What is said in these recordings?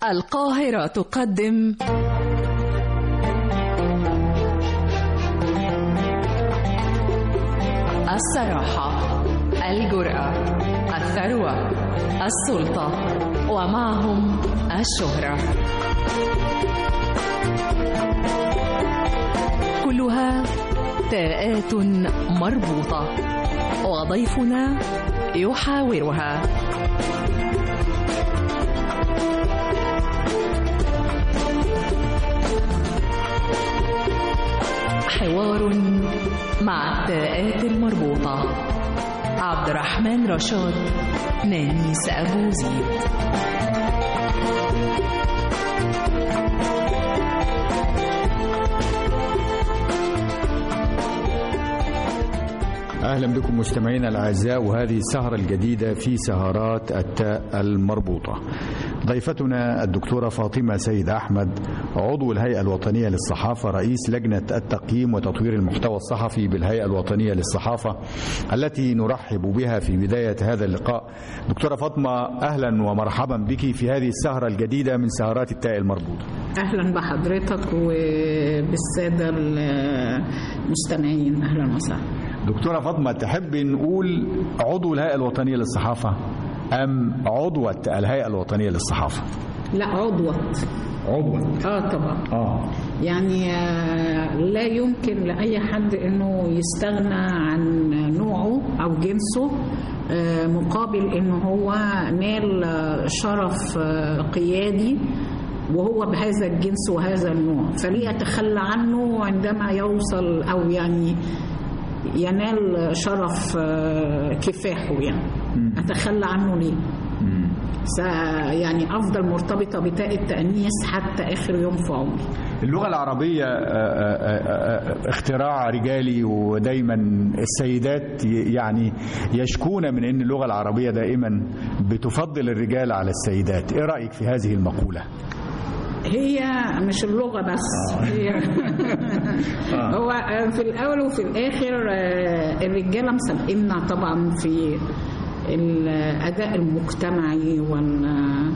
القاهرة تقدم الصراحة الجرأة الثروة السلطة ومعهم الشهرة كلها تاءات مربوطة وضيفنا يحاورها حوار مع التاءات المربوطة عبد الرحمن رشاد نانيس أبو زيد أهلا بكم مستمعينا الأعزاء وهذه السهرة الجديدة في سهرات التاء المربوطة ضيفتنا الدكتورة فاطمة سيد أحمد عضو الهيئة الوطنية للصحافة رئيس لجنة التقييم وتطوير المحتوى الصحفي بالهيئة الوطنية للصحافة التي نرحب بها في بداية هذا اللقاء دكتورة فاطمة أهلا ومرحبا بك في هذه السهرة الجديدة من سهرات التاء المربوطة اهلا بحضرتك وبالساده المستمعين اهلا وسهلا دكتورة فاطمة تحب نقول عضو الهيئة الوطنية للصحافة أم عضوة الهيئة الوطنية للصحافة لا عضوة عضوة اه طبعا آه يعني آه، لا يمكن لاي حد انه يستغنى عن نوعه او جنسه آه، مقابل ان هو نال آه، شرف آه، قيادي وهو بهذا الجنس وهذا النوع فليه يتخلى عنه عندما يوصل او يعني ينال شرف آه، كفاحه يعني اتخلى عنه ليه مم. س- يعني افضل مرتبطه بتاء التانيث حتى اخر يوم في عمري اللغة العربية آه، آه، آه، اختراع رجالي ودايما السيدات ي- يعني يشكون من أن اللغة العربية دائما بتفضل الرجال على السيدات إيه رأيك في هذه المقولة؟ هي مش اللغه بس هي هو في الاول وفي الاخر آه، الرجاله مسابقيننا طبعا في الاداء المجتمعي وال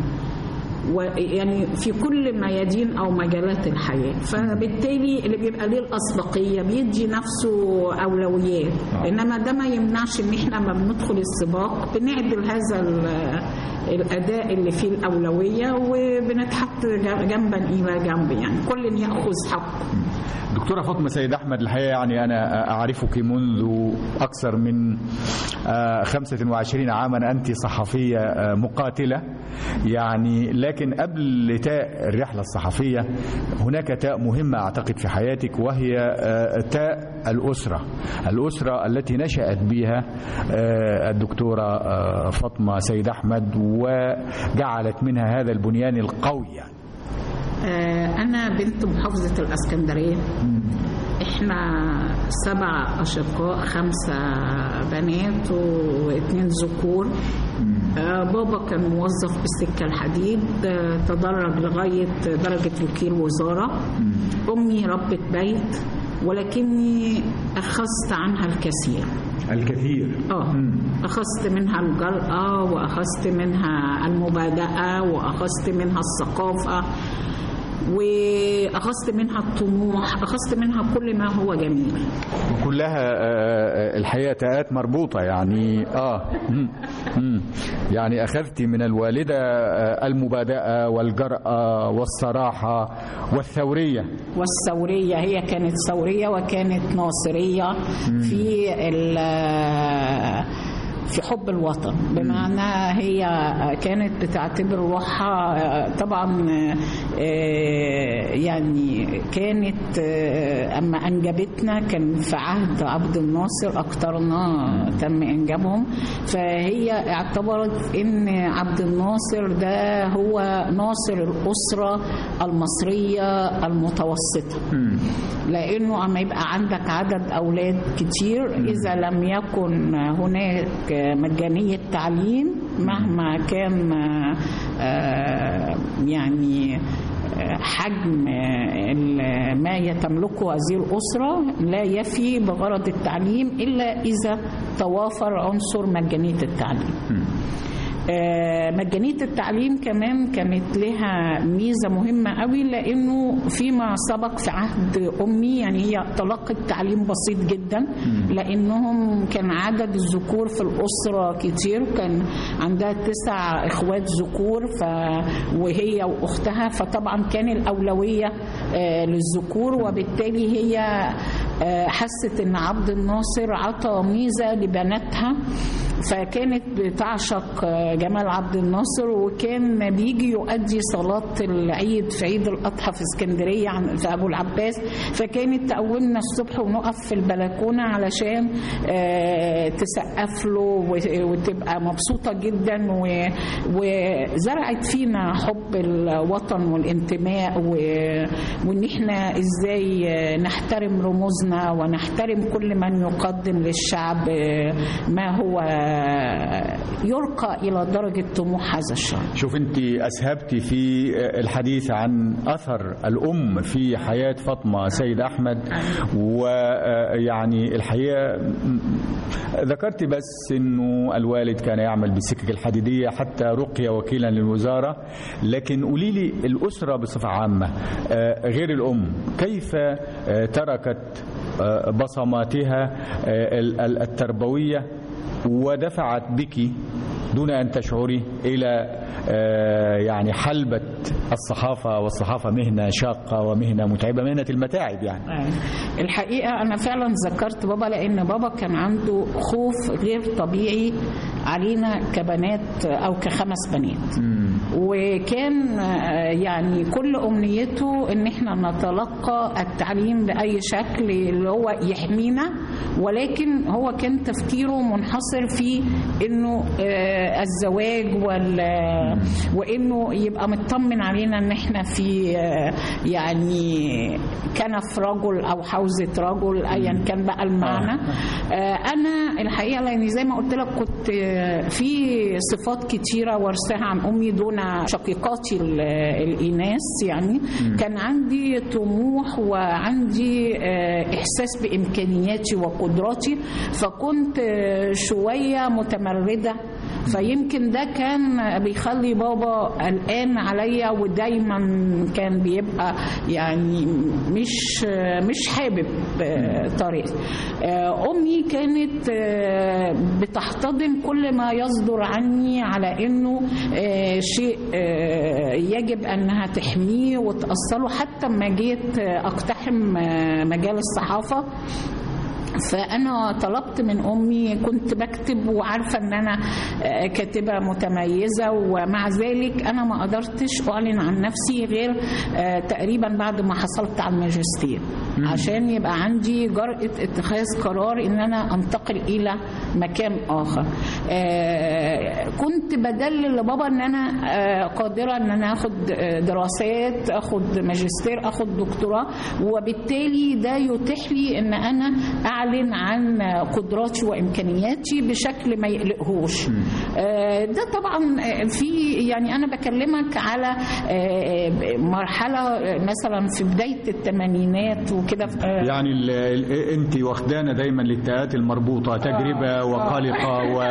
ويعني في كل ميادين او مجالات الحياه فبالتالي اللي بيبقى ليه الاسبقيه بيدي نفسه اولويات انما ده ما يمنعش ان احنا لما بندخل السباق بنعدل هذا ال- الاداء اللي فيه الاولويه وبنتحط جنبا الى جنب يعني كل ياخذ حقه دكتورة فاطمة سيد أحمد الحقيقة يعني أنا أعرفك منذ أكثر من آه، 25 عاما أنت صحفية آه، مقاتلة يعني لكن قبل تاء الرحلة الصحفية هناك تاء مهمة أعتقد في حياتك وهي آه، تاء الأسرة الأسرة التي نشأت بها آه، الدكتورة آه، فاطمة سيد أحمد وجعلت منها هذا البنيان القوي يعني. آه، أنا بنت محافظة الإسكندرية إحنا سبع أشقاء خمسة بنات واثنين ذكور آه، بابا كان موظف بالسكة الحديد آه، تدرج لغاية درجة وكيل وزارة أمي ربة بيت ولكني أخذت عنها الكثير الكثير اه اخذت منها الجرأة واخذت منها المبادئة واخذت منها الثقافة واخذت منها الطموح اخذت منها كل ما هو جميل كلها آه، الحقيقه تاءات مربوطه يعني اه مم. مم. يعني اخذت من الوالده آه، المبادئه والجراه والصراحه والثوريه والثورية هي كانت ثورية وكانت ناصرية في ال- في حب الوطن بمعنى هي كانت بتعتبر روحها طبعا آه، يعني كانت آه، اما انجبتنا كان في عهد عبد الناصر اكترنا تم انجابهم فهي اعتبرت ان عبد الناصر ده هو ناصر الاسره المصريه المتوسطه لانه اما يبقى عندك عدد اولاد كتير اذا لم يكن هناك مجانيه تعليم مهما كان آه، يعني آه، حجم آه، ال- ما يتملكه هذه الأسرة لا يفي بغرض التعليم إلا إذا توافر عنصر مجانية التعليم آه، مجانيه التعليم كمان كانت لها ميزه مهمه قوي لانه فيما سبق في عهد امي يعني هي تلقت تعليم بسيط جدا لانهم كان عدد الذكور في الاسره كتير كان عندها تسع اخوات ذكور ف وهي واختها فطبعا كان الاولويه آه، للذكور وبالتالي هي آه، حست ان عبد الناصر عطى ميزه لبناتها فكانت بتعشق آه، جمال عبد الناصر وكان بيجي يؤدي صلاة العيد في عيد الأضحى في اسكندرية عن- في أبو العباس فكانت تقومنا الصبح ونقف في البلكونة علشان آه، تسقف له و- وتبقى مبسوطة جدا و- وزرعت فينا حب الوطن والانتماء و- وإن احنا ازاي آه، نحترم رموزنا ونحترم كل من يقدم للشعب آه، ما هو آه، يرقى إلى درجة طموح هذا الشعب شوف انت اسهبت في الحديث عن اثر الام في حياه فاطمه سيد احمد ويعني الحقيقه ذكرت بس انه الوالد كان يعمل بالسكك الحديديه حتى رقي وكيلا للوزاره لكن قولي لي الاسره بصفه عامه آه، غير الام كيف آه، تركت آه، بصماتها آه، ال- ال- التربويه ودفعت بك دون أن تشعري إلى آه، يعني حلبة الصحافة والصحافة مهنة شاقة ومهنة متعبة مهنة المتاعب يعني الحقيقة أنا فعلا ذكرت بابا لأن بابا كان عنده خوف غير طبيعي علينا كبنات أو كخمس بنات وكان آه، يعني كل أمنيته إن إحنا نتلقى التعليم بأي شكل اللي هو يحمينا ولكن هو كان تفكيره منحصر في إنه آه، الزواج وال وإنه يبقى مطمن علينا إن إحنا في آه، يعني كنف رجل أو حوزة رجل أيا كان بقى المعنى آه، أنا الحقيقة لأن زي ما قلت لك كنت آه، في صفات كتيرة ورثها عن أمي دون شقيقاتي ال- الإناث يعني كان عندي طموح وعندي آه، إحساس بإمكانياتي وقدراتي فكنت آه، شوية متمردة فيمكن ده كان بيخلي بابا قلقان عليا ودايما كان بيبقى يعني مش مش حابب آه، طريقتي آه، امي كانت آه، بتحتضن كل ما يصدر عني على انه آه، شيء آه، يجب انها تحميه وتاصله حتى لما جيت آه، اقتحم آه، مجال الصحافه فانا طلبت من امي كنت بكتب وعارفه ان انا آه، كاتبه متميزه ومع ذلك انا ما قدرتش اعلن عن نفسي غير آه، تقريبا بعد ما حصلت على الماجستير عشان يبقى عندي جرأة اتخاذ قرار ان انا انتقل الى مكان اخر آه، كنت بدلل لبابا ان انا آه، قادره ان انا اخد آه، دراسات اخد ماجستير اخد دكتوراه وبالتالي ده يتيح لي ان انا اعلن عن قدراتي وامكانياتي بشكل ما يقلقهوش آه، ده طبعا آه، في يعني انا بكلمك على آه، آه، مرحله آه، مثلا في بدايه الثمانينات وكده آه، يعني ال- ال- انت واخدانا دايما للتاءات المربوطة تجربة وقلقة و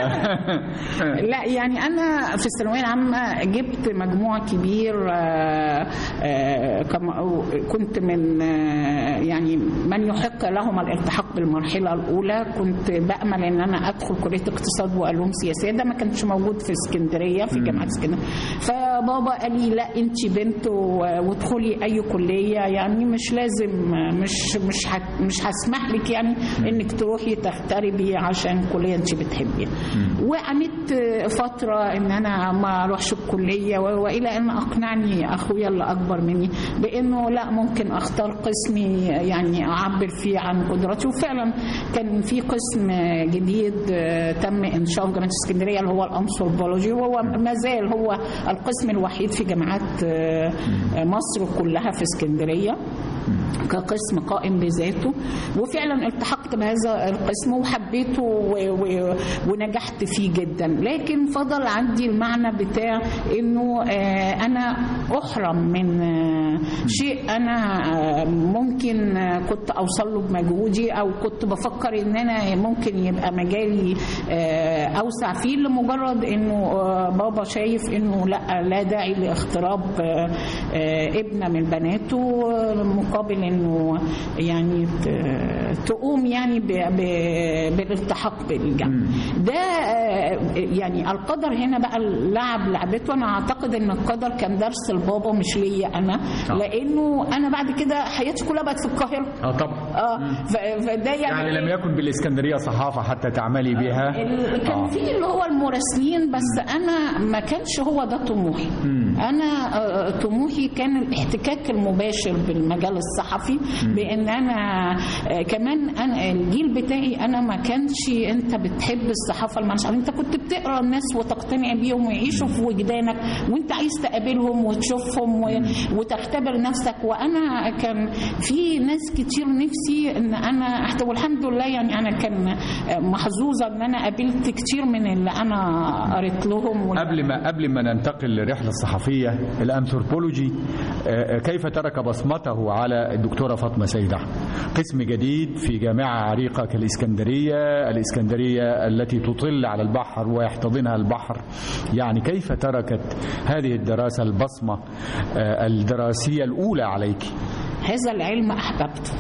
لا يعني انا في الثانويه العامه جبت مجموع كبير آه، آه، كما أو- كنت من آه، يعني من يحق لهم الالتحاق بالمرحله الاولى كنت بامل ان انا ادخل كليه اقتصاد وعلوم سياسيه ده ما كانش موجود في اسكندريه في جامعه اسكندريه فبابا قال لي لا انت بنت و- وادخلي اي كليه يعني مش لازم مش مش هت- مش هسمح لك يعني انك تروحي تغتربي عشان كليه انت بتحبيها وعانيت فتره ان انا ما اروحش الكليه و- والى ان اقنعني اخويا اللي اكبر مني بانه لا ممكن اختار قسمي يعني اعبر فيه عن قدراتي وفعلا كان في قسم جديد آه، تم انشاؤه في جامعه اسكندريه اللي هو الانثروبولوجي وهو ما زال هو القسم الوحيد في جامعات آه، مصر كلها في اسكندريه كقسم قائم بذاته وفعلا التحقت بهذا القسم وحبيته و... و... ونجحت فيه جدا لكن فضل عندي المعنى بتاع انه آه، انا احرم من آه، شيء انا آه، ممكن آه، كنت اوصل له بمجهودي او كنت بفكر ان انا ممكن يبقى مجالي آه، اوسع فيه لمجرد انه آه، بابا شايف انه لا لا داعي لاغتراب آه، آه، ابنه من بناته آه، مقابل انه يعني ت- تقوم يعني ب- ب- بالالتحاق بالجامعه ده آه، يعني القدر هنا بقى لعب لعبته انا اعتقد ان القدر كان درس لبابا مش ليا انا آه. لانه انا بعد كده حياتي كلها بقت في القاهره اه طبعا اه ف- فده يعني, يعني لم يكن بالاسكندريه صحافه حتى تعملي بها ال- كان آه. في اللي هو المراسلين بس انا ما كانش هو ده طموحي انا آه، طموحي كان الاحتكاك المباشر بالمجال الصحفي بان انا آه، كمان انا الجيل بتاعي انا ما كانش انت بتحب الصحافه المنشأة انت كنت بتقرا الناس وتقتنع بيهم ويعيشوا في وجدانك وانت عايز تقابلهم وتشوفهم و- وتختبر نفسك وانا كان في ناس كتير نفسي ان انا أحت- والحمد لله يعني انا كان محظوظه ان انا قابلت كتير من اللي انا قريت لهم وال- قبل ما قبل ما ننتقل للرحله الصحفيه الانثروبولوجي آه، كيف ترك بصمته على الدكتوره فاطمه سيد احمد قسم جديد في جامعه عريقه كالاسكندريه الاسكندريه التي تطل على البحر ويحتضنها البحر يعني كيف تركت هذه الدراسه البصمه آه، الدراسيه الاولى عليك هذا العلم احببته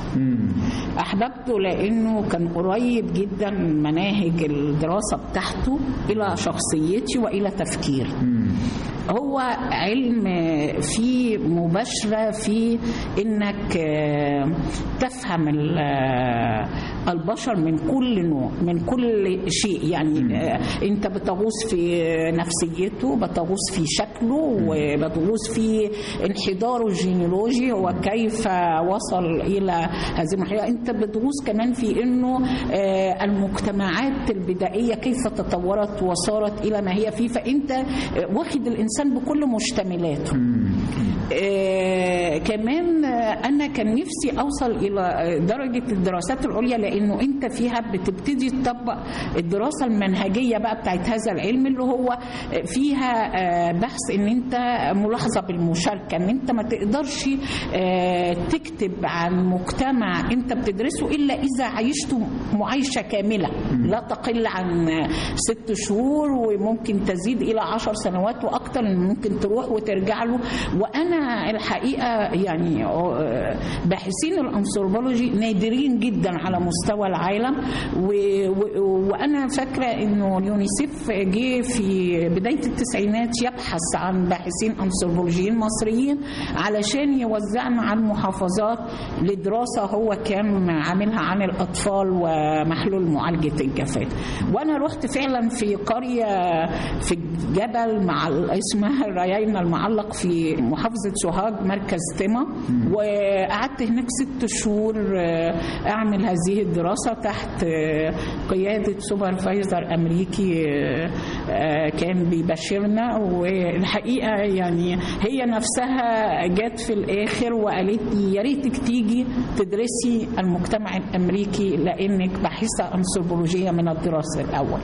احببته لانه كان قريب جدا من مناهج الدراسه بتاعته الى شخصيتي والى تفكيري هو علم فيه مباشرة في انك آه، تفهم ال- آه، البشر من كل نوع من كل شيء يعني آه، انت بتغوص في نفسيته بتغوص في شكله وبتغوص في انحداره الجينيولوجي هو كيف وصل الى هذه المرحله انت بتغوص كمان في انه آه، المجتمعات البدائيه كيف تطورت وصارت الى ما هي فيه فانت آه، واخد الانسان بكل مشتملاته آه كمان آه انا كان نفسي اوصل الى آه، درجه الدراسات العليا لانه انت فيها بتبتدي تطبق الدراسه المنهجيه بقى بتاعت هذا العلم اللي هو آه، فيها آه بحث ان انت ملاحظه بالمشاركه ان انت ما تقدرش آه تكتب عن مجتمع انت بتدرسه الا اذا عيشته معايشه كامله لا تقل عن آه، ست شهور وممكن تزيد الى عشر سنوات واكثر ممكن تروح وترجع له وانا الحقيقه يعني آه، باحثين الانثروبولوجي نادرين جدا على مستوى العالم و... و... وانا فاكره انه اليونيسيف جه في بدايه التسعينات يبحث عن باحثين انثروبولوجيين مصريين علشان يوزعنا على المحافظات لدراسه هو كان عاملها عن الاطفال ومحلول معالجه الجفاف وانا رحت فعلا في قريه في الجبل مع اسمها الرياينا المعلق في محافظه سوهاج مركز تما وقعدت هناك ست شهور آه، اعمل هذه الدراسه تحت آه، قياده سوبرفايزر امريكي آه، آه، كان بيبشرنا والحقيقه يعني هي نفسها جت في الاخر وقالت لي يا ريتك تيجي تدرسي المجتمع الامريكي لانك باحثه انثروبولوجيه من الدراسه الاول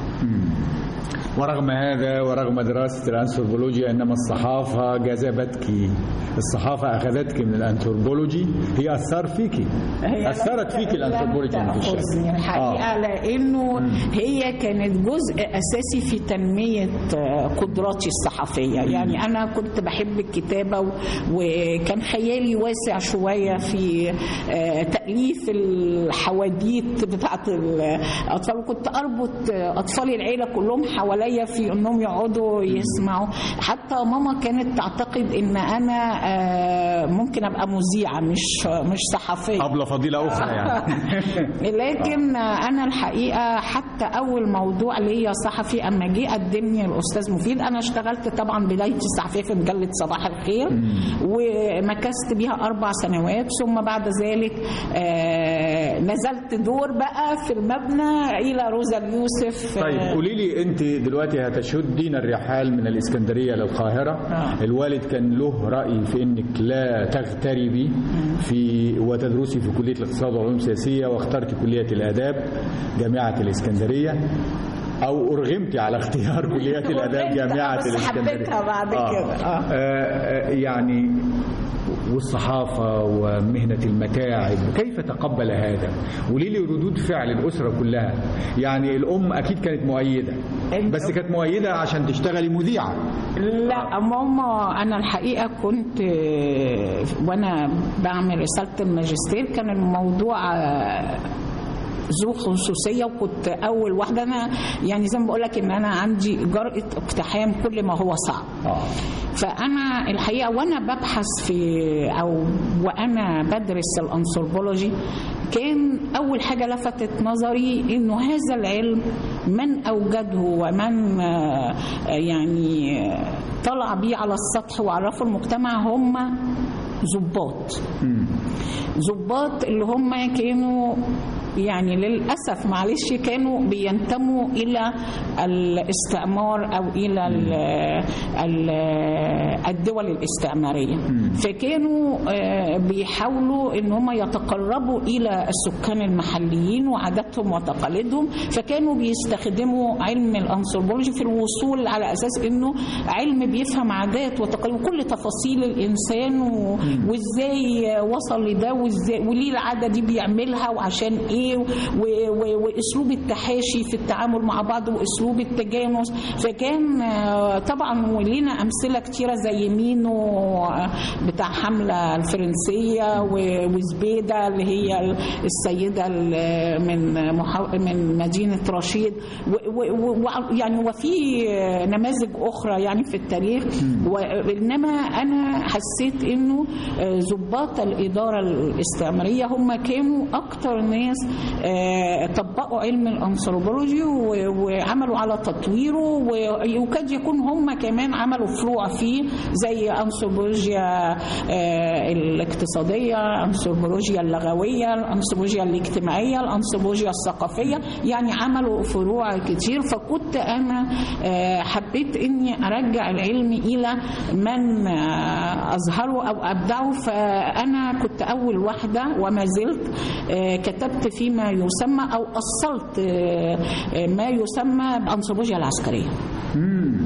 ورغم هذا ورغم دراسة الأنثروبولوجيا إنما الصحافة جذبتك الصحافة أخذتك من الأنثروبولوجي هي أثر فيك هي أثرت لم- فيك الأنثروبولوجي لم في الشكل. تأخذني الحقيقة آه. لأنه هي كانت جزء أساسي في تنمية آه، قدراتي الصحفية يعني أنا كنت بحب الكتابة و- وكان خيالي واسع شوية في آه، تأليف الحواديت بتاعت الأطفال وكنت أربط آه، أطفال العيلة كلهم حواليا في أنهم يقعدوا يسمعوا حتى ماما كانت تعتقد إن أنا آه، ممكن أبقى مذيعة مش مش صحفية أبلة فضيلة أخرى يعني لكن انا الحقيقه حتى اول موضوع ليا صحفي اما جه قدمني الاستاذ مفيد انا اشتغلت طبعا بدايتي الصحفيه في مجله صباح الخير ومكثت بيها اربع سنوات ثم بعد ذلك آه، نزلت دور بقى في المبنى الى روزا اليوسف طيب قولي لي أنت دلوقتي دلوقتي هتشدين الرحال من الإسكندرية للقاهرة آه. الوالد كان له رأي في أنك لا تغتربي في وتدرسي في كلية الاقتصاد والعلوم السياسية واخترت كلية الآداب جامعة الإسكندرية أو أرغمت على اختيار كلية الآداب أرغمت، جامعة بس الإسكندرية حبيتها بعد كده. آه. آه. آه، يعني والصحافة ومهنة المتاعب كيف تقبل هذا وليه لي ردود فعل الأسرة كلها يعني الأم أكيد كانت مؤيدة بس كانت مؤيدة عشان تشتغلي مذيعة لا ماما انا الحقيقه كنت آه، وانا بعمل رساله الماجستير كان الموضوع آه، ذو خصوصيه وكنت اول واحده انا يعني زي ما بقول لك ان انا عندي جرأه اقتحام كل ما هو صعب آه. فانا الحقيقه وانا ببحث في او وانا بدرس الانثروبولوجي كان اول حاجه لفتت نظري انه هذا العلم من اوجده ومن آه، يعني آه، طلع بيه على السطح وعرفوا المجتمع هم ضباط مم. ضباط اللي هم كانوا يعني للاسف معلش كانوا بينتموا الى الاستعمار او الى ال ال الدول الاستعماريه فكانوا آه، بيحاولوا ان هم يتقربوا الى السكان المحليين وعاداتهم وتقاليدهم فكانوا بيستخدموا علم الانثروبولوجي في الوصول على اساس انه علم بيفهم عادات وتقاليد وكل تفاصيل الانسان و- وازاي وصل لده وازاي وليه العاده دي بيعملها وعشان ايه و- و- واسلوب التحاشي في التعامل مع بعض واسلوب التجانس فكان آه، طبعا ولينا امثله كتيره زي مينو آه، بتاع حمله الفرنسيه و- وزبيده اللي هي السيده ال- من محا- من مدينه رشيد و- و- و- يعني وفي نماذج اخرى يعني في التاريخ وانما انا حسيت انه آه، ضباط الاداره الاستعماريه هم كانوا اكتر ناس آه، طبقوا علم الانثروبولوجي و- وعملوا على تطويره و- وقد يكون هم كمان عملوا فروع فيه زي انثروبولوجيا آه، الاقتصاديه انثروبولوجيا اللغويه الانثروبولوجيا الاجتماعيه الانثروبولوجيا الثقافيه يعني عملوا فروع كتير فكنت انا آه، حبيت اني ارجع العلم الى من آه، اظهره او ابدعه فانا كنت اول واحده وما زلت آه، كتبت فيما يسمى او اصلت آه، آه، ما يسمى بانثروبولوجيا العسكريه مم.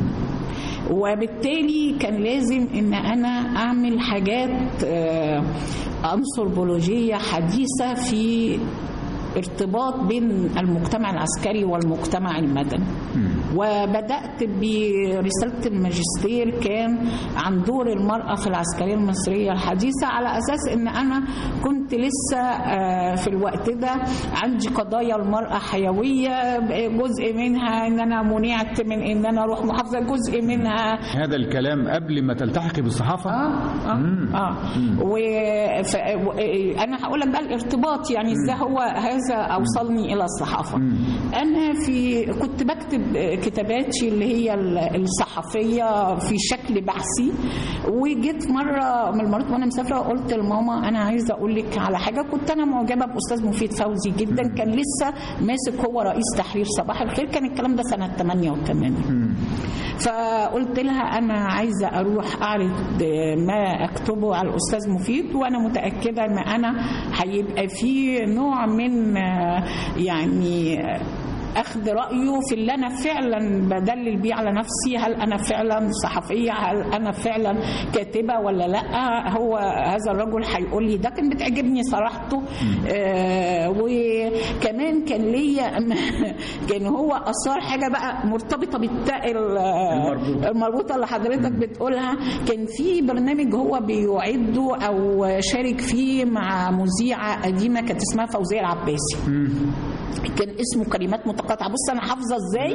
وبالتالي كان لازم ان انا اعمل حاجات آه، انثروبولوجيه حديثه في ارتباط بين المجتمع العسكري والمجتمع المدني وبدات برساله الماجستير كان عن دور المراه في العسكريه المصريه الحديثه على اساس ان انا كنت لسه آه، في الوقت ده عندي قضايا المراه حيويه جزء منها ان انا منعت من ان انا اروح محافظه جزء منها هذا الكلام قبل ما تلتحقي بالصحافة اه اه مم. اه و... ف... و... انا هقول لك بقى الارتباط يعني ازاي هو هذا اوصلني الى الصحافه انا في كنت بكتب كتاباتي اللي هي الصحفيه في شكل بحثي وجيت مره من المرات وانا مسافره قلت لماما انا عايزه اقول لك على حاجه كنت انا معجبه باستاذ مفيد فوزي جدا كان لسه ماسك هو رئيس تحرير صباح الخير كان الكلام ده سنه 88 فقلت لها انا عايزه اروح اعرض ما اكتبه على الاستاذ مفيد وانا متاكده ان انا هيبقى في نوع من آه، يعني آه، اخذ رايه في اللي انا فعلا بدلل بيه على نفسي هل انا فعلا صحفيه هل انا فعلا كاتبه ولا لا هو هذا الرجل هيقول لي ده كان بتعجبني صراحته آه وكمان كان ليا كان هو اثار حاجه بقى مرتبطه بالتاء ال- المربوطة. المربوطه اللي حضرتك بتقولها كان في برنامج هو بيعده او شارك فيه مع مذيعه قديمه كانت اسمها فوزيه العباسي كان اسمه كلمات متقاطعه بص انا حافظه ازاي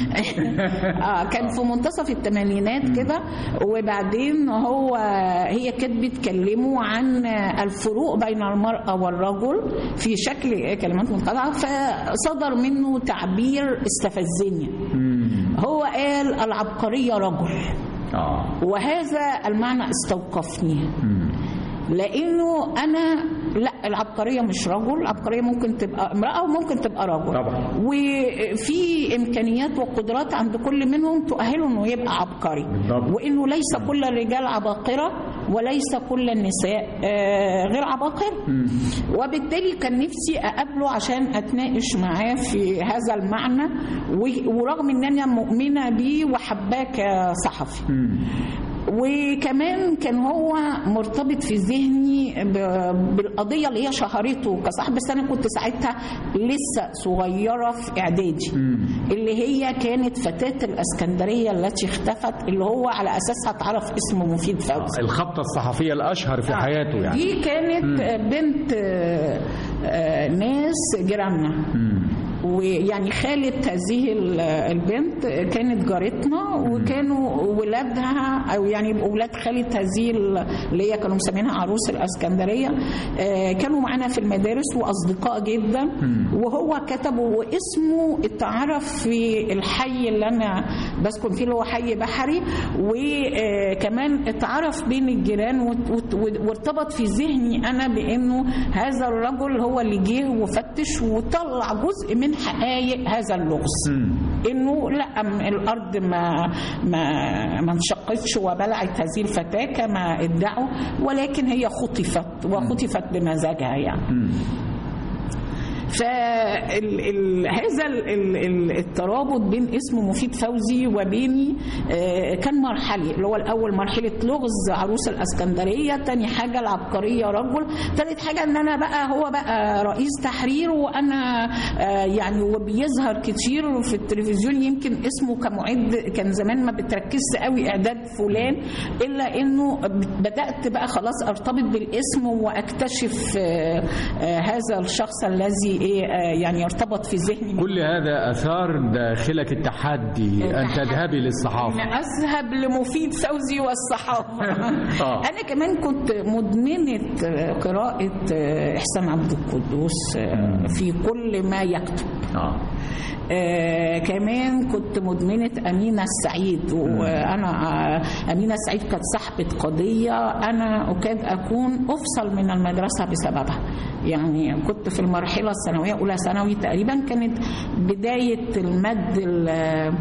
اه كان في منتصف الثمانينات كده وبعدين هو هي كانت بتكلمه عن الفروق بين المراه والرجل في شكل كلمات متقاطعه فصدر منه تعبير استفزني هو قال العبقريه رجل آه. وهذا المعنى استوقفني لانه انا لا العبقريه مش رجل العبقريه ممكن تبقى امراه وممكن تبقى رجل طبعا. وفي امكانيات وقدرات عند كل منهم تؤهله انه يبقى عبقري بالضبط. وانه ليس كل الرجال عباقره وليس كل النساء آه، غير عباقره وبالتالي كان نفسي اقابله عشان اتناقش معاه في هذا المعنى و- ورغم ان انا مؤمنه بيه وحباه كصحفي وكمان كان هو مرتبط في ذهني ب- بالقضيه اللي هي شهرته كصاحب بس انا كنت ساعتها لسه صغيره في اعدادي اللي هي كانت فتاه الاسكندريه التي اختفت اللي هو على اساسها اتعرف اسمه مفيد فوزي الخبطة الصحفية الأشهر في حياته يعني دي كانت بنت آه، آه، ناس جيراننا ويعني خالة هذه ال- البنت كانت جارتنا وكانوا ولادها او يعني اولاد خالة هذه ال- اللي هي كانوا مسمينها عروس الاسكندريه آه، كانوا معانا في المدارس واصدقاء جدا وهو كتب واسمه اتعرف في الحي اللي انا بسكن فيه اللي هو حي بحري وكمان اتعرف بين الجيران وت- وت- وارتبط في ذهني انا بانه هذا الرجل هو اللي جه وفتش وطلع جزء من حقائق هذا اللغز انه لا م- الارض ما ما ما انشقتش وبلعت هذه الفتاه كما ادعوا ولكن هي خطفت وخطفت بمزاجها يعني فهذا الترابط بين اسمه مفيد فوزي وبيني آه، كان مرحلي اللي هو الاول مرحله لغز عروس الاسكندريه تاني حاجه العبقريه رجل تالت حاجه ان انا بقى هو بقى رئيس تحرير وانا آه، يعني وبيظهر كتير في التلفزيون يمكن اسمه كمعد كان زمان ما بتركزش قوي اعداد فلان الا انه بدات بقى خلاص ارتبط بالاسم واكتشف آه، آه، هذا الشخص الذي ايه آه، يعني ارتبط في ذهني كل هذا أثار داخلك التحدي أن التحدي. تذهبي للصحافة أن أذهب لمفيد فوزي والصحافة آه. أنا كمان كنت مدمنة قراءة إحسان عبد القدوس في كل ما يكتب آه. آه كمان كنت مدمنة أمينة السعيد وأنا آه أمينة السعيد كانت صاحبة قضية أنا أكاد أكون أفصل من المدرسة بسببها يعني كنت في المرحلة الثانوية أولى ثانوي تقريبا كانت بداية المد ال-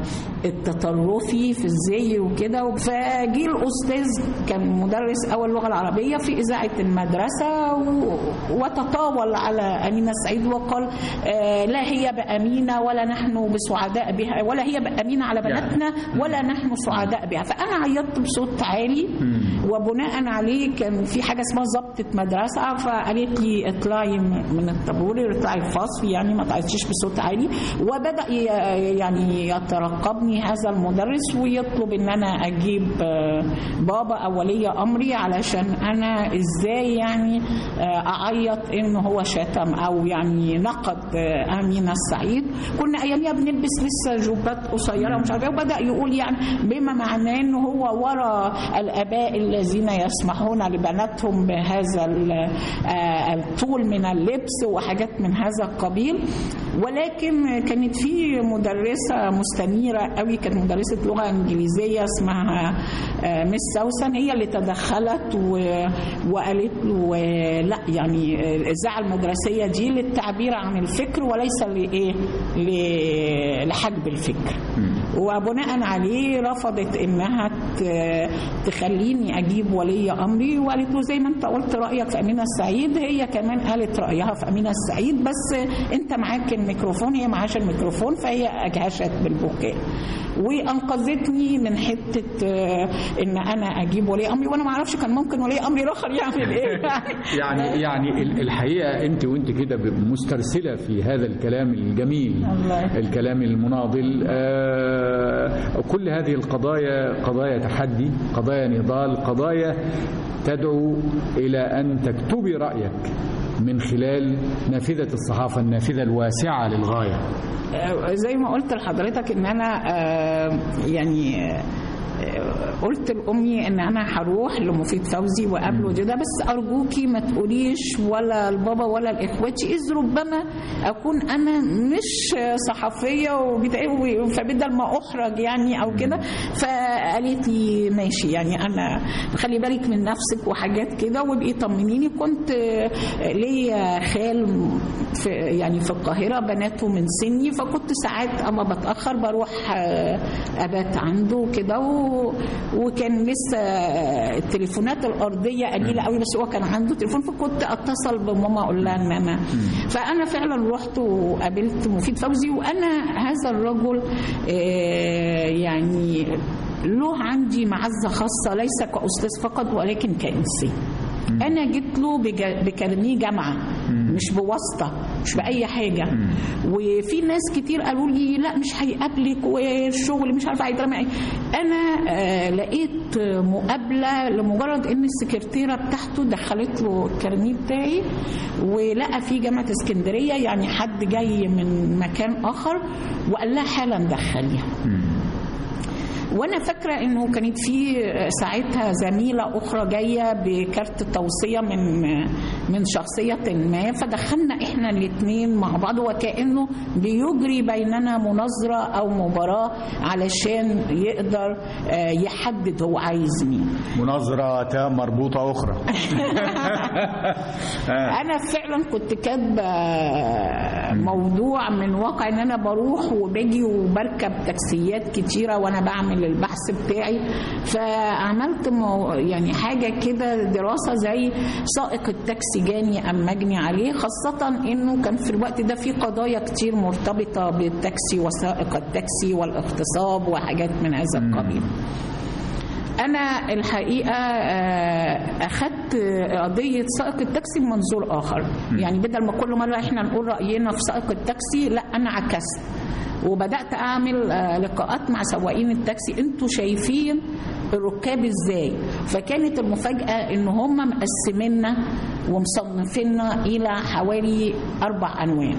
التطرفي في الزي وكده فجي الأستاذ كان مدرس أول لغة العربية في إذاعة المدرسة و- وتطاول على أمينة السعيد وقال آه لا هي بأمينة ولا نحن بسعداء بها ولا هي بأمينة على بناتنا ولا نحن سعداء بها فأنا عيطت بصوت عالي وبناء عليه كان في حاجة اسمها ضبطة مدرسة فقالت لي اطلعي من الطابور اطلعي الفصل يعني ما تعيطيش بصوت عالي وبدأ ي- يعني يترقبني هذا المدرس ويطلب ان انا اجيب آه، بابا او ولي امري علشان انا ازاي يعني آه، اعيط ان هو شتم او يعني نقد آه، امينه السعيد كنا اياميها بنلبس لسه جوبات قصيره ومش عارفه إيه، وبدا يقول يعني بما معناه ان هو ورا الاباء الذين يسمحون لبناتهم بهذا ال- آه، الطول من اللبس وحاجات من هذا القبيل ولكن كانت في مدرسه مستنيره قوي كانت مدرسه لغه انجليزيه اسمها آه، مس سوسن هي اللي تدخلت و- وقالت له آه، لا يعني الاذاعه المدرسيه دي للتعبير عن الفكر وليس لايه ل- لحجب الفكر وبناء عليه رفضت انها ت- تخليني اجيب ولي امري وقالت له زي ما انت قلت رايك في امينه السعيد هي كمان قالت رايها في امينه السعيد بس انت معاك الميكروفون هي معاش الميكروفون فهي اجهشت بالبكاء وانقذتني من حته آه، ان انا اجيب ولي امري وانا ما اعرفش كان ممكن ولي امري الاخر يعمل ايه يعني يعني ال- الحقيقه انت وانت كده مسترسله في هذا الكلام الجميل الله. الكلام المناضل آه، كل هذه القضايا قضايا تحدي قضايا نضال قضايا تدعو الى ان تكتبي رايك من خلال نافذه الصحافه النافذه الواسعه للغايه آه، زي ما قلت لحضرتك ان انا آه، يعني آه، قلت لامي ان انا هروح لمفيد فوزي وقابله كده بس ارجوكي ما تقوليش ولا البابا ولا لاخواتي اذ ربما اكون انا مش صحفيه وبتاع- فبدل ما احرج يعني او كده فقالت لي ماشي يعني انا خلي بالك من نفسك وحاجات كده وابقي طمنيني كنت ليا خال في يعني في القاهره بناته من سني فكنت ساعات اما بتاخر بروح آه، ابات عنده كده و... وكان لسه التليفونات الارضيه قليله قوي بس هو كان عنده تليفون فكنت اتصل بماما اقول لها ان انا فانا فعلا رحت وقابلت مفيد فوزي وانا هذا الرجل آه، يعني له عندي معزه خاصه ليس كاستاذ فقط ولكن كانسان انا جيت له بج- بكارنيه جامعه مش بواسطه مش باي حاجه وفي ناس كتير قالوا لي لا مش هيقابلك والشغل مش عارفه هيترمي إيه. انا آه لقيت مقابله لمجرد ان السكرتيره بتاعته دخلت له الكارنيه بتاعي ولقى في جامعه اسكندريه يعني حد جاي من مكان اخر وقال لها حالا دخليها وانا فاكره انه كانت في ساعتها زميله اخرى جايه بكارت توصيه من من شخصيه ما فدخلنا احنا الاثنين مع بعض وكانه بيجري بيننا مناظره او مباراه علشان يقدر آه، يحدد هو عايز مين مناظرة مربوطة أخرى انا فعلا كنت كاتبه موضوع من واقع ان انا بروح وباجي وبركب تاكسيات كتيره وانا بعمل البحث بتاعي فعملت مو يعني حاجه كده دراسه زي سائق التاكسي جاني ام مجني عليه خاصه انه كان في الوقت ده في قضايا كتير مرتبطه بالتاكسي وسائق التاكسي والاغتصاب وحاجات من هذا القبيل انا الحقيقه آه، اخدت قضيه سائق التاكسي بمنظور اخر يعني بدل ما كل مره احنا نقول راينا في سائق التاكسي لا انا عكست وبدات اعمل آه، لقاءات مع سواقين التاكسي انتوا شايفين الركاب ازاي فكانت المفاجاه ان هم مقسميننا ومصنفيننا الى حوالي اربع انواع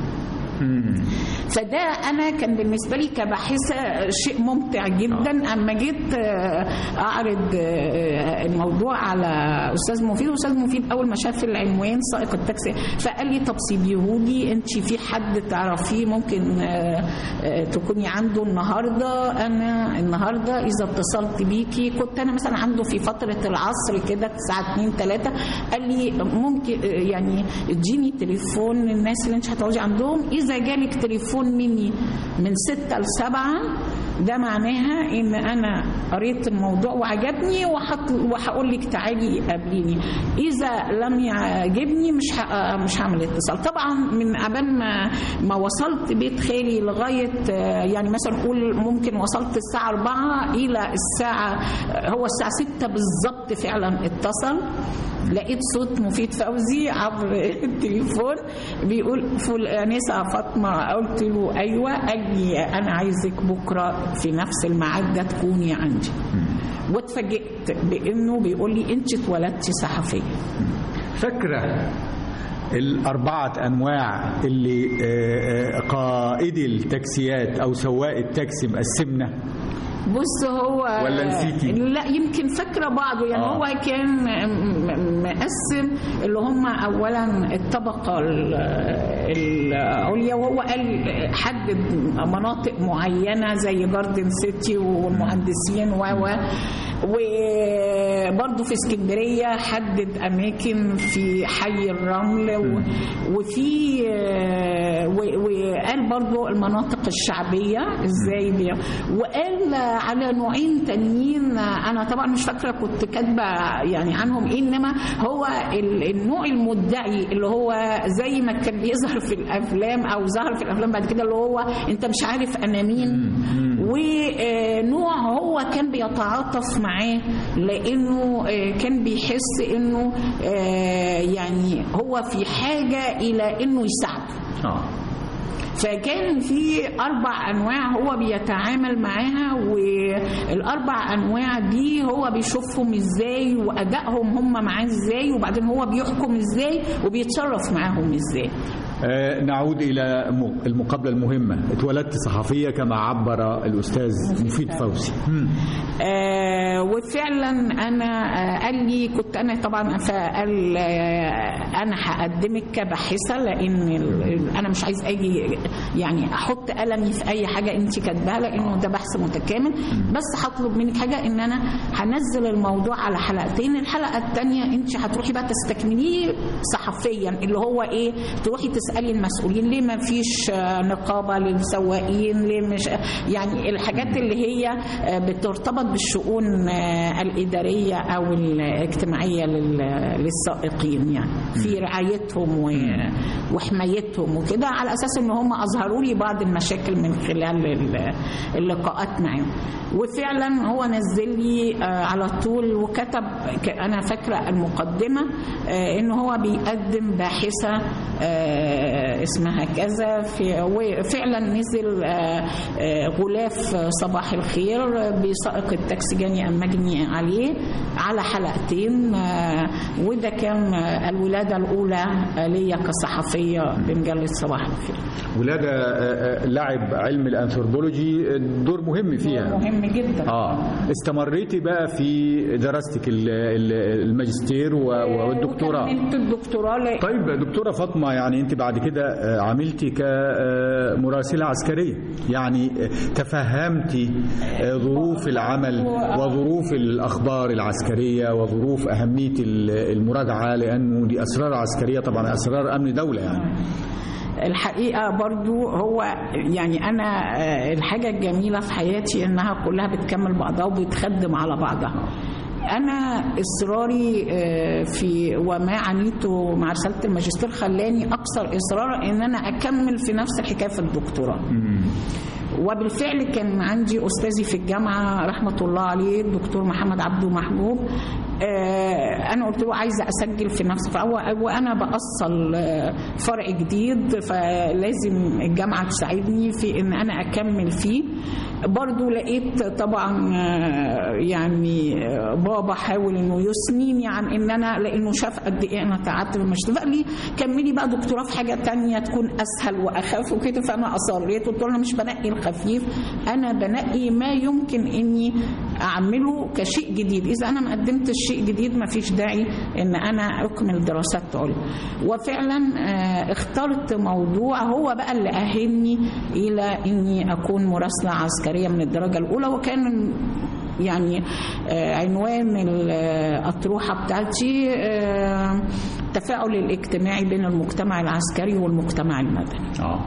فده انا كان بالنسبه لي كباحثه شيء ممتع جدا اما جيت آه، اعرض آه، الموضوع على استاذ مفيد استاذ مفيد اول ما شاف العنوان سائق التاكسي فقال لي طب سيبيهولي انت في حد تعرفيه ممكن آه، آه، تكوني عنده النهارده انا النهارده اذا اتصلت بيكي كنت انا مثلا عنده في فتره العصر كده الساعه 2 3 قال لي ممكن آه، يعني اديني تليفون الناس اللي انت هتقعدي عندهم اذا جالك تليفون مني من 6 ل 7 ده معناها ان انا قريت الموضوع وعجبني وحط وهقول لك تعالي قابليني اذا لم يعجبني مش ه- مش هعمل اتصال طبعا من قبل ما ما وصلت بيت خالي لغايه آه، يعني مثلا نقول ممكن وصلت الساعه 4 الى الساعه هو الساعه 6 بالظبط فعلا اتصل لقيت صوت مفيد فوزي عبر التليفون بيقول فل انسه فاطمه قلت له ايوه قال لي انا عايزك بكره في نفس الميعاد ده تكوني عندي واتفاجئت بانه بيقول لي انت اتولدتي صحفيه فاكرة الأربعة أنواع اللي آه، آه، قائدي التاكسيات أو سواق التاكسي مقسمنا بص هو ولا نسيتي؟ لا يمكن فاكره بعضه يعني آه. هو كان م- م- مقسم اللي هم اولا الطبقه ال- العليا وهو قال حدد مناطق معينه زي جاردن سيتي والمهندسين و و وبرضه في اسكندريه حدد اماكن في حي الرمل و- وفي و- وقال برضه المناطق الشعبيه ازاي بي وقال على نوعين تانيين انا طبعا مش فاكره كنت كاتبه يعني عنهم ايه انما هو ال- النوع المدعي اللي هو زي ما كان بيظهر في الافلام او ظهر في الافلام بعد كده اللي هو انت مش عارف انا مين ونوع هو كان بيتعاطف معاه لانه آه، كان بيحس انه آه، يعني هو في حاجه الى انه يساعده آه. فكان في اربع انواع هو بيتعامل معاها والاربع انواع دي هو بيشوفهم ازاي وادائهم هم معاه ازاي وبعدين هو بيحكم ازاي وبيتصرف معاهم ازاي آه، نعود إلى م- المقابلة المهمة اتولدت صحفية كما عبر الأستاذ مفيد فوزي مم. آه وفعلا انا آه قال لي كنت انا طبعا فقال آه انا هقدمك كباحثه لان ال- ال- انا مش عايز اجي يعني احط قلمي في اي حاجه انت كاتباها لانه ده بحث متكامل بس هطلب منك حاجه ان انا هنزل الموضوع على حلقتين الحلقه الثانيه انت هتروحي بقى تستكمليه صحفيا اللي هو ايه تروحي تسالي المسؤولين ليه ما فيش آه، نقابه للسواقين ليه مش يعني الحاجات اللي هي آه، بترتبط بالشؤون آه، الاداريه او الاجتماعيه لل- للسائقين يعني في رعايتهم و- وحمايتهم وكده على اساس ان هم اظهروا لي بعض المشاكل من خلال ال- اللقاءات معاهم وفعلا هو نزل لي آه، على طول وكتب ك- انا فاكره المقدمه آه، ان هو بيقدم باحثه آه، اسمها كذا في وفعلا نزل آه، آه، غلاف صباح الخير بسائق التاكسي جاني أمجني عليه على حلقتين آه، وده كان آه، الولادة الأولى آه، ليا كصحفية بمجلة صباح الخير ولادة آه، آه، لعب علم الأنثروبولوجي دور مهم فيها مهم جدا اه استمريتي بقى في دراستك ال- ال- الماجستير و- والدكتوراه وكملت الدكتوراه ل- طيب دكتورة فاطمة يعني أنت بعد كده آه، عملتي كمراسلة عسكرية يعني آه، تفهمتي آه، ظروف العمل وظروف الأخبار العسكرية وظروف أهمية ال- المراجعة لأنه دي أسرار عسكرية طبعا أسرار أمن دولة يعني الحقيقة برضو هو يعني أنا آه، الحاجة الجميلة في حياتي إنها كلها بتكمل بعضها وبتخدم على بعضها أنا إصراري آه، في وما عانيته مع رسالة الماجستير خلاني أكثر إصرارا إن أنا أكمل في نفس الحكاية في الدكتوراه وبالفعل كان عندي استاذي في الجامعه رحمه الله عليه الدكتور محمد عبده محبوب آه، انا قلت له عايزه اسجل في نفس فهو وانا باصل آه، فرع جديد فلازم الجامعه تساعدني في ان انا اكمل فيه برضو لقيت طبعا آه، يعني آه، بابا حاول انه يثنيني عن ان انا لانه شاف قد ايه انا تعبت من الماجستير فقال لي كملي بقى دكتوراه في حاجه تانية تكون اسهل واخف وكده فانا اصريت قلت له انا مش بنقي الخفيف انا بنقي ما يمكن اني اعمله كشيء جديد اذا انا ما قدمتش شيء جديد ما فيش داعي ان انا اكمل دراسات عليا وفعلا آه، اخترت موضوع هو بقى اللي اهلني الى اني اكون مراسله عسكريه من الدرجه الاولى وكان يعني آه، عنوان الأطروحة بتاعتي آه، التفاعل الاجتماعي بين المجتمع العسكري والمجتمع المدني اه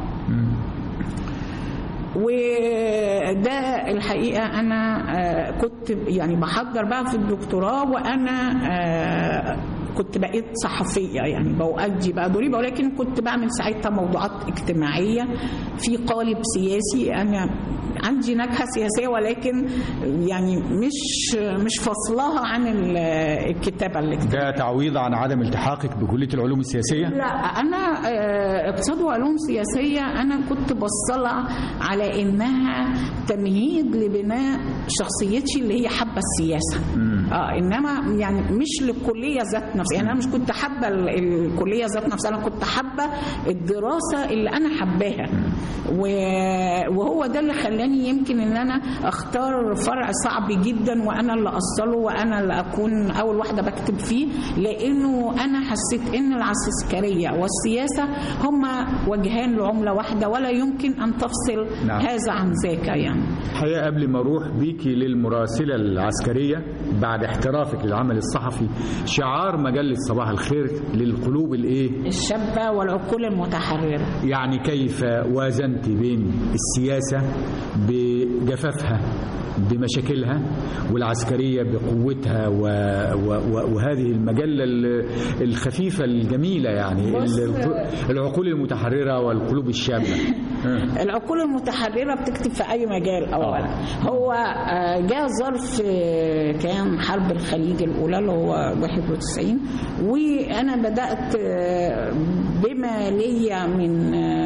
وده الحقيقة أنا آه، كنت يعني بحضر بقى في الدكتوراه وأنا آه، كنت بقيت صحفية يعني بؤدي بقى دوري ولكن كنت بعمل ساعتها موضوعات اجتماعية في قالب سياسي أنا عندي نكهة سياسية ولكن يعني مش مش فاصلاها عن ال- الكتابة الاجتماعية ده تعويض عن عدم التحاقك بكلية العلوم السياسية لا انا آه، اقتصاد وعلوم سياسيه انا كنت بصلها على انها تمهيد لبناء شخصيتي اللي هي حابه السياسه اه انما يعني مش للكليه ذات نفسها يعني انا مش كنت حابه ال- الكليه ذات نفسها انا كنت حابه الدراسه اللي انا حباها و- وهو ده اللي خلاني يمكن ان انا اختار فرع صعب جدا وانا اللي اصله وانا اللي اكون اول واحده بكتب فيه لانه انا حسيت ان العسكريه والسياسه هما وجهان لعمله واحده ولا يمكن ان تفصل نعم. هذا عن ذاك يعني الحقيقة قبل ما أروح بيكي للمراسلة العسكرية بعد احترافك للعمل الصحفي شعار مجلة صباح الخير للقلوب الإيه؟ الشابه والعقول المتحرره يعني كيف وازنت بين السياسة بجفافها بمشاكلها والعسكرية بقوتها و... و... و... وهذه المجلة ال- الخفيفة الجميلة يعني بص- ال- العقول المتحررة والقلوب الشابة آه. العقول المتحرره بتكتب في اي مجال اولا هو آه، جاء ظرف آه، كان حرب الخليج الاولى اللي هو 91 وانا بدات آه، بما ليا من آه،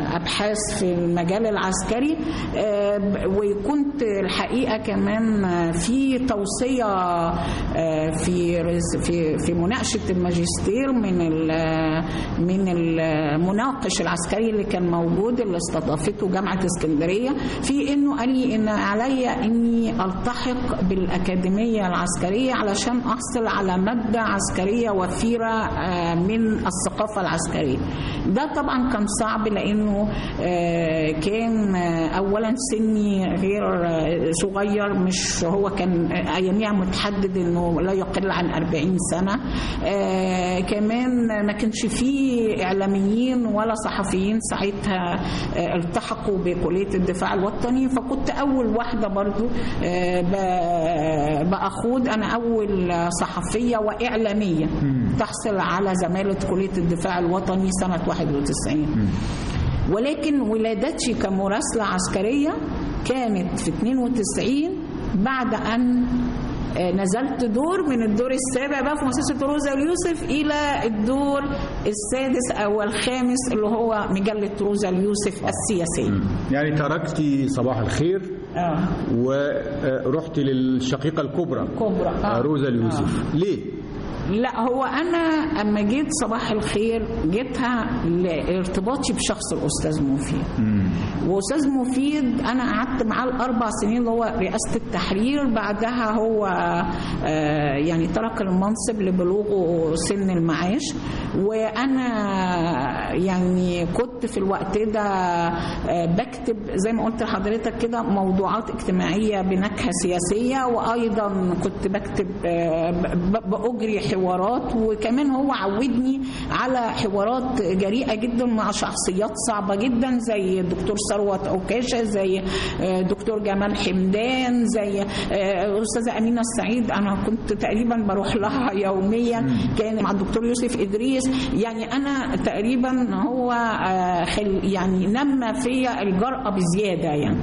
آه، ابحاث في المجال العسكري آه، ب- وكنت الحقيقه كمان آه، في توصيه آه، في رس- في في مناقشه الماجستير من ال- من المناقش العسكري اللي كان موجود اللي استضافته جامعه اسكندريه في انه قال لي ان علي اني التحق بالاكاديميه العسكريه علشان احصل على ماده عسكريه وفيره آه، من الثقافه العسكريه ده طبعا كان صعب لانه آه، كان آه، اولا سني غير آه، صغير مش هو كان اياميها متحدد انه لا يقل عن 40 سنه آه، كمان ما كانش فيه اعلاميين ولا صحفيين ساعتها آه، التحقوا بكليه الدفاع الوطني فكنت اول واحده برضو آه، ب- باخوض انا اول صحفيه واعلاميه تحصل على زماله كليه الدفاع الوطني سنه 91 ولكن ولادتي كمراسله عسكريه كانت في 92 بعد ان آه، نزلت دور من الدور السابع بقى في مؤسسه روزا اليوسف الى الدور السادس او الخامس اللي هو مجله روزا اليوسف السياسيه. يعني تركتي صباح الخير اه ورحت للشقيقة الكبرى كبرى آه، روزا اليوسف ليه؟ لا هو انا اما جيت صباح الخير جيتها لارتباطي بشخص الاستاذ مفيد واستاذ مفيد انا قعدت معاه الاربع سنين اللي هو رئاسه التحرير بعدها هو آه، يعني ترك المنصب لبلوغه سن المعاش وانا يعني كنت في الوقت ده آه، بكتب زي ما قلت لحضرتك كده موضوعات اجتماعيه بنكهه سياسيه وايضا كنت بكتب آه، ب- باجري حوارات وكمان هو عودني على حوارات جريئه جدا مع شخصيات صعبه جدا زي الدكتور ثروت عكاشه زي آه، دكتور جمال حمدان زي آه، استاذه امينه السعيد انا كنت تقريبا بروح لها يوميا كان مع الدكتور يوسف ادريس يعني انا تقريبا هو آه، خل يعني نمى فيا الجرأه بزياده يعني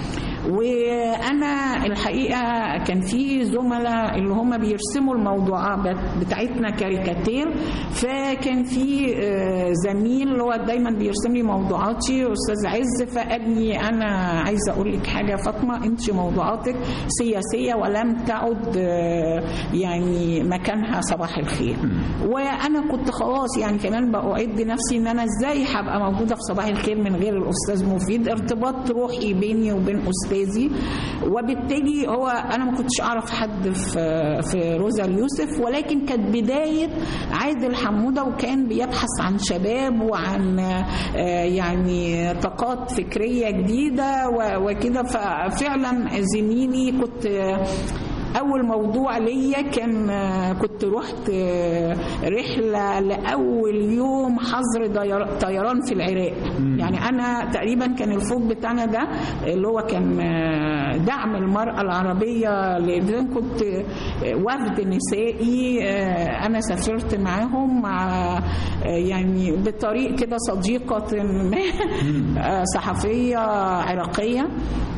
وانا الحقيقه كان في زملاء اللي هم بيرسموا الموضوعات بتاعتنا كاريكاتير فكان في آه، زميل اللي هو دايما بيرسم لي موضوعاتي استاذ عز فقال لي انا عايزه اقول لك حاجه يا فاطمه انت موضوعاتك سياسيه ولم تعد آه، يعني مكانها صباح الخير وانا كنت خلاص يعني كمان باعد نفسي ان انا ازاي هبقى موجوده في صباح الخير من غير الاستاذ مفيد ارتباط روحي بيني وبين استاذي وبالتالي هو انا ما كنتش اعرف حد في في روزا اليوسف ولكن كانت بدايه عادل حموده وكان بيبحث عن شباب وعن آه، يعني طاقات فكريه جديده و- وكده ففعلا زميلي كنت آه، اول موضوع ليا كان آه، كنت رحت آه، رحله لاول يوم حظر دير- طيران في العراق يعني انا تقريبا كان الفوج بتاعنا ده اللي هو كان آه، دعم المراه العربيه لان كنت آه، وفد نسائي آه، انا سافرت معاهم مع آه، يعني بطريق كده صديقه ما آه، صحفيه عراقيه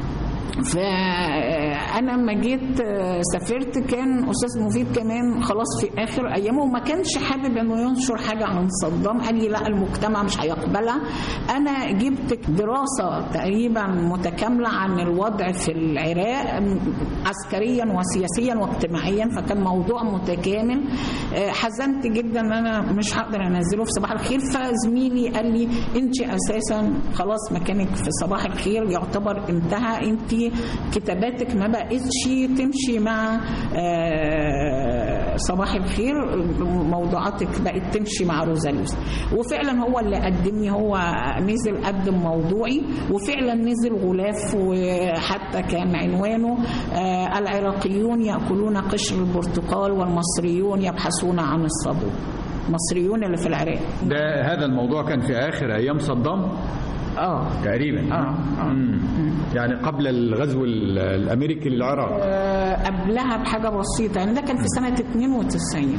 فانا لما جيت آه، سافرت كان استاذ مفيد كمان خلاص في اخر ايامه وما كانش حابب انه ينشر حاجه عن صدام قال لي لا المجتمع مش هيقبلها انا جبت دراسه تقريبا متكامله عن الوضع في العراق م- عسكريا وسياسيا واجتماعيا فكان موضوع متكامل آه، حزنت جدا ان انا مش هقدر انزله في صباح الخير فزميلي قال لي انت اساسا خلاص مكانك في صباح الخير يعتبر انتهى انت كتاباتك ما بقتش تمشي مع آه، صباح الخير موضوعاتك بقت تمشي مع روزا اليوسف وفعلا هو اللي قدمني هو نزل قدم موضوعي وفعلا نزل غلاف وحتى كان عنوانه آه، العراقيون ياكلون قشر البرتقال والمصريون يبحثون عن الصابون مصريون اللي في العراق ده هذا الموضوع كان في آخر أيام صدام اه تقريبا اه اه مم. يعني قبل الغزو ال- الأمريكي للعراق آه، قبلها بحاجه بسيطه يعني ده كان في سنه 92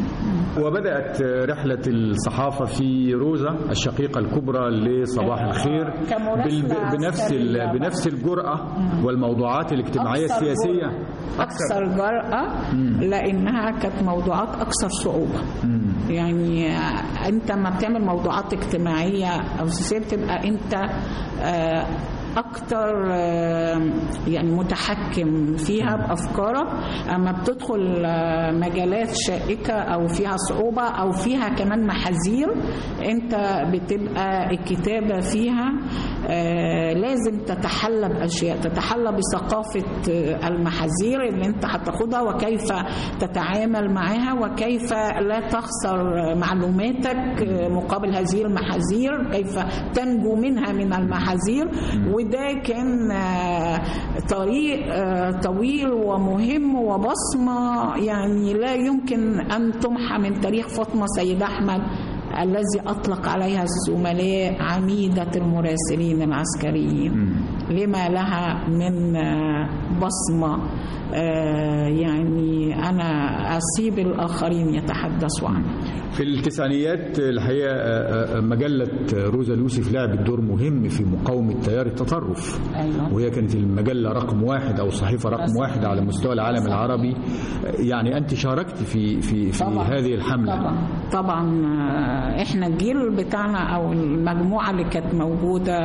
وبدأت رحلة الصحافة في روزا الشقيقة الكبرى لصباح الخير كمراسلة بال- بنفس عسكرية. ال- بنفس الجرأة والموضوعات الاجتماعية أكثر السياسية جرأة. أكثر جرأة لأنها كانت موضوعات أكثر صعوبة يعني أنت ما بتعمل موضوعات اجتماعية أو سياسية بتبقى أنت آه، أكتر آه، يعني متحكم فيها بأفكارك أما بتدخل آه، مجالات شائكة أو فيها صعوبة أو فيها كمان محاذير أنت بتبقى الكتابة فيها آه، لازم تتحلى بأشياء تتحلى بثقافة آه، المحاذير اللي أنت هتاخدها وكيف تتعامل معها وكيف لا تخسر معلوماتك آه، مقابل هذه المحاذير كيف تنجو منها من المحاذير وده كان آه، طريق آه، طويل ومهم وبصمة يعني لا يمكن أن تمحى من تاريخ فاطمة سيد أحمد الذي أطلق عليها الزملاء عميدة المراسلين العسكريين لما لها من آه، بصمة آه، يعني أنا أسيب الآخرين يتحدثوا عنها في التسعينيات الحقيقة آه، آه، مجلة روزا اليوسف لعبت دور مهم في مقاومة تيار التطرف أيوة. وهي كانت المجلة رقم واحد أو الصحيفة رقم واحد على مستوى العالم العربي آه، يعني أنت شاركت في في في طبعاً. هذه الحملة طبعا طبعا آه، احنا الجيل بتاعنا او المجموعه اللي كانت موجوده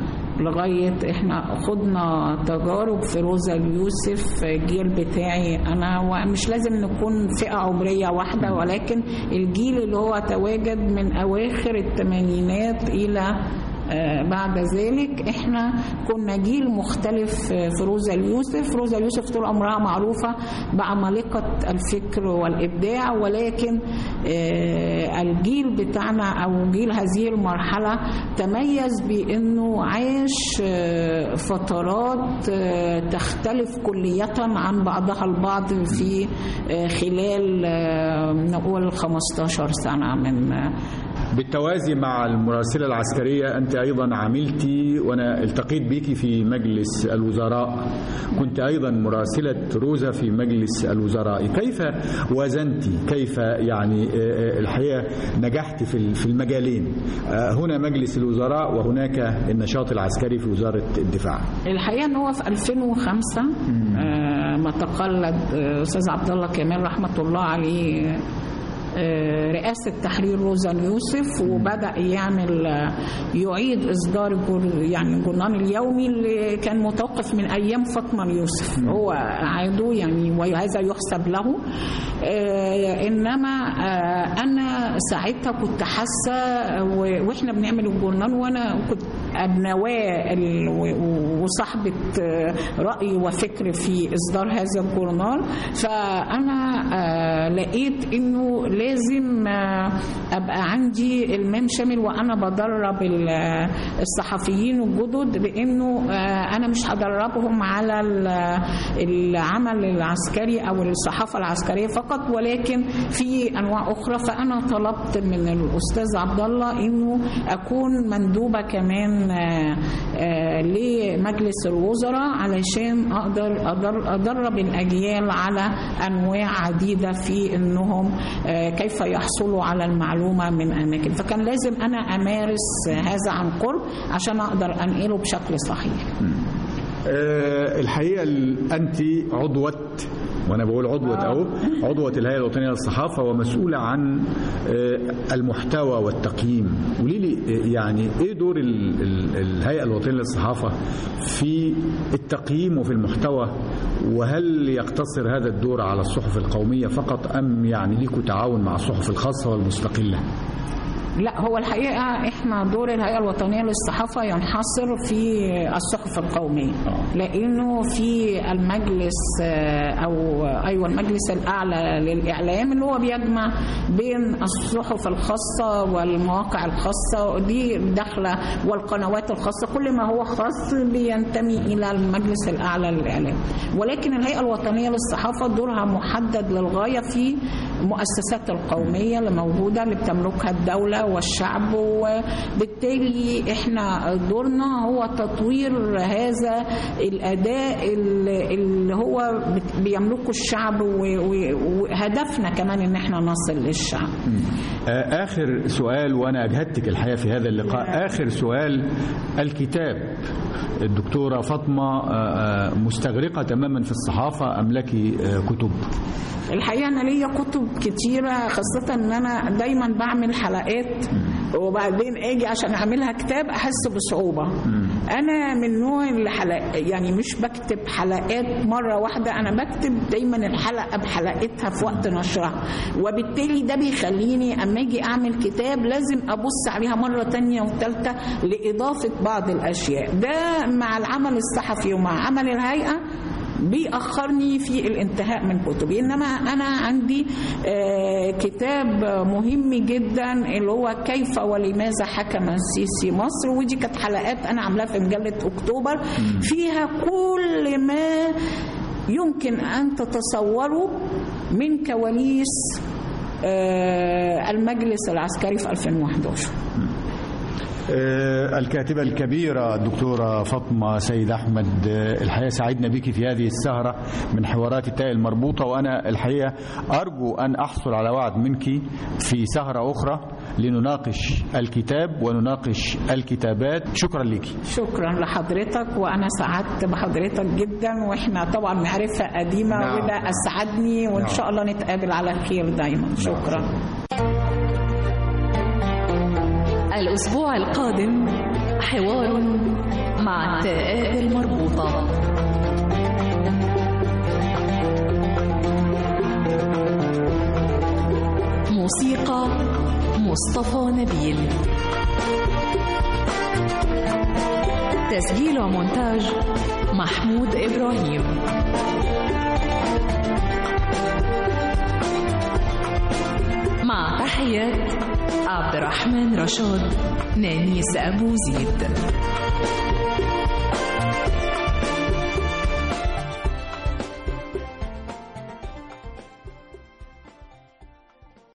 لغايه احنا خدنا تجارب في روزا اليوسف الجيل بتاعي انا ومش لازم نكون فئه عمريه واحده ولكن الجيل اللي هو تواجد من اواخر الثمانينات الى آه، بعد ذلك احنا كنا جيل مختلف آه، في روزا اليوسف روزا اليوسف طول عمرها معروفة بعمالقة الفكر والإبداع ولكن آه، الجيل بتاعنا أو جيل هذه المرحلة تميز بأنه عاش آه، فترات آه، تختلف كلية عن بعضها البعض في آه، خلال آه، نقول 15 سنة من آه، بالتوازي مع المراسلة العسكرية أنت أيضا عملتي وأنا التقيت بك في مجلس الوزراء كنت أيضا مراسلة روزا في مجلس الوزراء كيف وازنت كيف يعني آه، آه، الحقيقة نجحت في ال- في المجالين آه، هنا مجلس الوزراء وهناك النشاط العسكري في وزارة الدفاع الحقيقه ان هو في 2005 آه ما تقلد آه، استاذ عبد الله كمال رحمه الله عليه آه، رئاسة تحرير روزا يوسف وبدأ يعمل آه، يعيد إصدار الجر- يعني الجرنان اليومي اللي كان متوقف من أيام فاطمة يوسف هو عاده يعني وهذا يحسب له آه، إنما آه، أنا ساعتها كنت حاسة و- وإحنا بنعمل الجرنان وأنا كنت نواه ال- و- وصاحبة آه، رأي وفكر في إصدار هذا الجورنال فأنا آه، لقيت إنه لازم آه، أبقى عندي المام شامل وأنا بدرب ال- الصحفيين الجدد بإنه آه، أنا مش هدربهم على ال- العمل العسكري أو الصحافة العسكرية فقط ولكن في أنواع أخرى فأنا طلبت من الأستاذ عبد الله إنه أكون مندوبة كمان آه، آه، لمجلس الوزراء علشان أقدر أدر- أدرب الأجيال على أنواع عديدة في إنهم آه، كيف يحصلوا على المعلومة من أماكن فكان لازم أنا أمارس هذا عن قرب عشان أقدر أنقله بشكل صحيح آه، الحقيقة ال- أنت عضوة وأنا بقول عضوة أهو عضوة الهيئة الوطنية للصحافة ومسؤولة عن آه، المحتوى والتقييم قولي لي آه، يعني إيه دور ال- ال- الهيئة الوطنية للصحافة في التقييم وفي المحتوى وهل يقتصر هذا الدور على الصحف القومية فقط أم يعني ليكوا تعاون مع الصحف الخاصة والمستقلة؟ لا هو الحقيقة احنا دور الهيئة الوطنية للصحافة ينحصر في الصحف القومية لأنه في المجلس آه، أو أيوة المجلس الأعلى للإعلام اللي هو بيجمع بين الصحف الخاصة والمواقع الخاصة دي داخلة والقنوات الخاصة كل ما هو خاص بينتمي إلى المجلس الأعلى للإعلام ولكن الهيئة الوطنية للصحافة دورها محدد للغاية في المؤسسات القومية اللي موجودة اللي بتملكها الدولة والشعب وبالتالي احنا دورنا هو تطوير هذا الأداء اللي اللي هو بت- بيملكه الشعب و- و- وهدفنا كمان ان احنا نصل للشعب آه، آخر سؤال وأنا أجهدتك الحقيقة في هذا اللقاء آخر سؤال الكتاب الدكتورة فاطمة آه، آه، مستغرقة تماما في الصحافة أم لك آه، كتب الحقيقه انا ليا كتب كتيره خاصه ان انا دايما بعمل حلقات وبعدين اجي عشان اعملها كتاب احس بصعوبه انا من نوع الحلقات يعني مش بكتب حلقات مره واحده انا بكتب دايما الحلقه بحلقتها في وقت نشرها وبالتالي ده بيخليني اما اجي اعمل كتاب لازم ابص عليها مره تانية وثالثه لاضافه بعض الاشياء ده مع العمل الصحفي ومع عمل الهيئه بيأخرني في الانتهاء من كتبي إنما أنا عندي آه، كتاب مهم جدا اللي هو كيف ولماذا حكم السيسي مصر ودي كانت حلقات أنا عاملاها في مجلة أكتوبر فيها كل ما يمكن أن تتصوروا من كواليس آه، المجلس العسكري في 2011 آه، الكاتبة الكبيرة الدكتورة فاطمة سيد أحمد آه، الحقيقة سعدنا بك في هذه السهرة من حوارات التاء المربوطة وأنا الحقيقة أرجو أن أحصل على وعد منك في سهرة أخرى لنناقش الكتاب ونناقش الكتابات شكرا لك شكرا لحضرتك وانا سعدت بحضرتك جدا واحنا طبعا معرفه قديمه نعم. وده اسعدني وان نعم. شاء الله نتقابل على خير دايما شكرا الأسبوع القادم حوار مع التاءات المربوطة موسيقى مصطفى نبيل تسجيل ومونتاج محمود إبراهيم مع تحيات عبد الرحمن رشاد نانيس أبو زيد